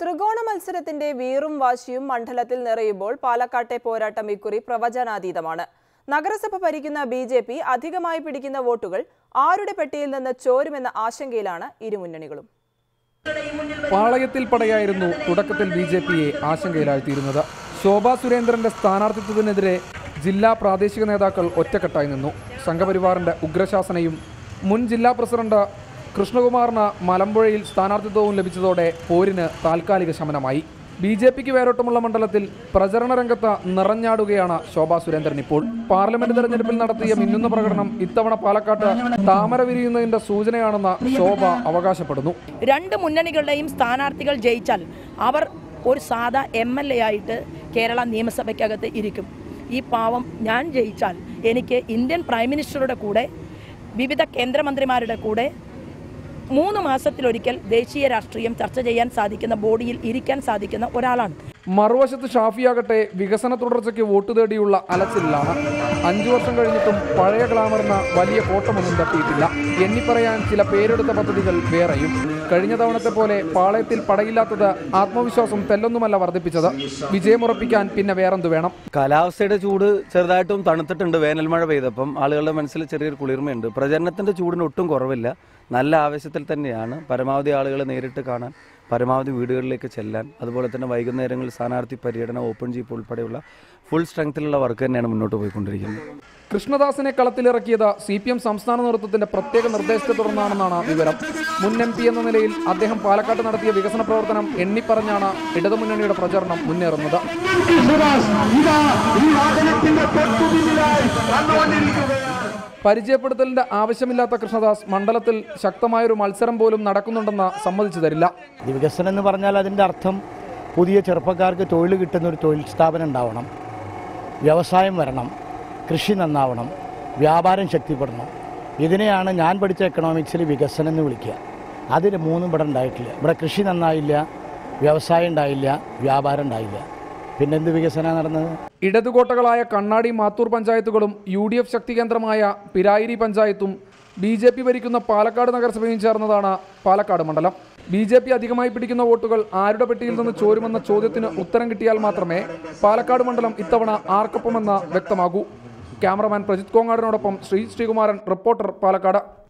ത്രികോണ മത്സരത്തിന്റെ വീറും വാശിയും മണ്ഡലത്തിൽ നിറയുമ്പോൾ പാലക്കാട്ടെ പോരാട്ടം ഇക്കുറി പ്രവചനാതീതമാണ് നഗരസഭ ഭരിക്കുന്ന ബി ജെ പി അധികമായി പിടിക്കുന്ന വോട്ടുകൾ ആരുടെ പെട്ടിയിൽ നിന്ന് ചോരുമെന്ന ആശങ്കയിലാണ് ഇരുമുന്നണികളും പാളയത്തിൽ പടയായിരുന്നു തുടക്കത്തിൽ ബി ജെ പിയെ ആശങ്കയിലാഴ്ത്തിയിരുന്നത് ശോഭാ സുരേന്ദ്രന്റെ സ്ഥാനാർത്ഥിത്വത്തിനെതിരെ ജില്ലാ പ്രാദേശിക നേതാക്കൾ ഒറ്റക്കെട്ടായി നിന്നു സംഘപരിവാറിന്റെ ഉഗ്രശാസനയും മുൻ ജില്ലാ പ്രസിഡന്റ് കൃഷ്ണകുമാറിന് മലമ്പുഴയിൽ സ്ഥാനാർത്ഥിത്വവും ലഭിച്ചതോടെ പോരിന് താൽക്കാലിക ശമനമായി ബി ജെ പിക്ക് വേരോട്ടമുള്ള മണ്ഡലത്തിൽ പ്രചരണ രംഗത്ത് നിറഞ്ഞാടുകയാണ് ശോഭാ സുരേന്ദ്രൻ ഇപ്പോൾ പാർലമെന്റ് തെരഞ്ഞെടുപ്പിൽ നടത്തിയ മിന്നുന്ന പ്രകടനം ഇത്തവണ പാലക്കാട്ട് താമര വിരിയുന്നതിന്റെ സൂചനയാണെന്ന് ശോഭ അവകാശപ്പെടുന്നു രണ്ട് മുന്നണികളുടെയും സ്ഥാനാർത്ഥികൾ ജയിച്ചാൽ അവർ ഒരു സാധാ എം എൽ എ ആയിട്ട് കേരള നിയമസഭയ്ക്കകത്ത് ഇരിക്കും ഈ പാവം ഞാൻ ജയിച്ചാൽ എനിക്ക് ഇന്ത്യൻ പ്രൈം മിനിസ്റ്ററുടെ കൂടെ വിവിധ കേന്ദ്രമന്ത്രിമാരുടെ കൂടെ മൂന്ന് മാസത്തിലൊരിക്കൽ ദേശീയ രാഷ്ട്രീയം ചർച്ച ചെയ്യാൻ സാധിക്കുന്ന ബോഡിയിൽ ഇരിക്കാൻ സാധിക്കുന്ന ഒരാളാണ് മറുവശത്ത് ഷാഫിയാകട്ടെ വികസന തുടർച്ചയ്ക്ക് വോട്ട് തേടിയുള്ള അലച്ചിലാണ് അഞ്ചു വർഷം കഴിഞ്ഞിട്ടും പഴയ ഗ്ലാമറിന് വലിയ കോട്ടമൊന്നും തട്ടിയിട്ടില്ല എണ്ണിപ്പറയാൻ ചില പേരെടുത്ത പദ്ധതികൾ വേറെയും കഴിഞ്ഞ തവണത്തെ പോലെ പാളയത്തിൽ പടയില്ലാത്തത് ആത്മവിശ്വാസം തെല്ലൊന്നുമല്ല വർദ്ധിപ്പിച്ചത് വിജയമുറപ്പിക്കാൻ പിന്നെ വേറെന്തു വേണം കാലാവസ്ഥയുടെ ചൂട് ചെറുതായിട്ടും തണുത്തിട്ടുണ്ട് വേനൽ മഴ പെയ്തപ്പം ആളുകളുടെ മനസ്സിൽ ചെറിയൊരു കുളിർമയുണ്ട് പ്രചരണത്തിന്റെ ചൂടിന് ഒട്ടും കുറവില്ല നല്ല ആവേശത്തിൽ തന്നെയാണ് പരമാവധി ആളുകളെ നേരിട്ട് കാണാൻ പരമാവധി വീടുകളിലേക്ക് ചെല്ലാൻ അതുപോലെ തന്നെ വൈകുന്നേരങ്ങളിൽ സ്ഥാനാർത്ഥി പര്യടനം ഓപ്പൺ ജീപ്പ് ഉൾപ്പെടെയുള്ള ഫുൾ സ്ട്രെങ്ത്തിലുള്ള വർക്ക് തന്നെയാണ് മുന്നോട്ട് പോയിക്കൊണ്ടിരിക്കുന്നത് കൃഷ്ണദാസിനെ കളത്തിലിറക്കിയത് സി പി എം സംസ്ഥാന നേതൃത്വത്തിന്റെ പ്രത്യേക നിർദ്ദേശത്തെ തുടർന്നാണെന്നാണ് വിവരം മുൻ എം പി എന്ന നിലയിൽ അദ്ദേഹം പാലക്കാട്ട് നടത്തിയ വികസന പ്രവർത്തനം എണ്ണിപ്പറഞ്ഞാണ് ഇടതുമുന്നണിയുടെ പ്രചരണം മുന്നേറുന്നത് പരിചയപ്പെടുത്തലിന്റെ ആവശ്യമില്ലാത്ത കൃഷ്ണദാസ് മണ്ഡലത്തിൽ ശക്തമായൊരു മത്സരം പോലും നടക്കുന്നുണ്ടെന്ന് സമ്മതിച്ചു തരില്ല ഇത് വികസനം എന്ന് പറഞ്ഞാൽ അതിൻ്റെ അർത്ഥം പുതിയ ചെറുപ്പക്കാർക്ക് തൊഴിൽ കിട്ടുന്ന ഒരു തൊഴിൽ സ്ഥാപനം ഉണ്ടാവണം വ്യവസായം വരണം കൃഷി നന്നാവണം വ്യാപാരം ശക്തിപ്പെടണം ഇതിനെയാണ് ഞാൻ പഠിച്ച എക്കണോമിക്സിൽ വികസനം എന്ന് വിളിക്കുക അതിന് മൂന്നും ഇവിടെ ഉണ്ടായിട്ടില്ല ഇവിടെ കൃഷി നന്നായില്ല വ്യവസായം ഉണ്ടായില്ല വ്യാപാരം ഉണ്ടായില്ല പിന്നെന്ത് വികസനമാണ് നടന്നത് ഇടതുകോട്ടകളായ കണ്ണാടി മാത്തൂർ പഞ്ചായത്തുകളും യു ഡി എഫ് ശക്തി കേന്ദ്രമായ പിരായിരി പഞ്ചായത്തും ബി ജെ പി ഭരിക്കുന്ന പാലക്കാട് നഗരസഭയും ചേർന്നതാണ് പാലക്കാട് മണ്ഡലം ബി ജെ പി അധികമായി പിടിക്കുന്ന വോട്ടുകൾ ആരുടെ പെട്ടിയിൽ നിന്ന് ചോരുമെന്ന ചോദ്യത്തിന് ഉത്തരം കിട്ടിയാൽ മാത്രമേ പാലക്കാട് മണ്ഡലം ഇത്തവണ ആർക്കൊപ്പമെന്ന് വ്യക്തമാകൂ ക്യാമറമാൻ പ്രജിത് കോങ്ങാടിനോടൊപ്പം ശ്രീ ശ്രീകുമാരൻ റിപ്പോർട്ടർ പാലക്കാട്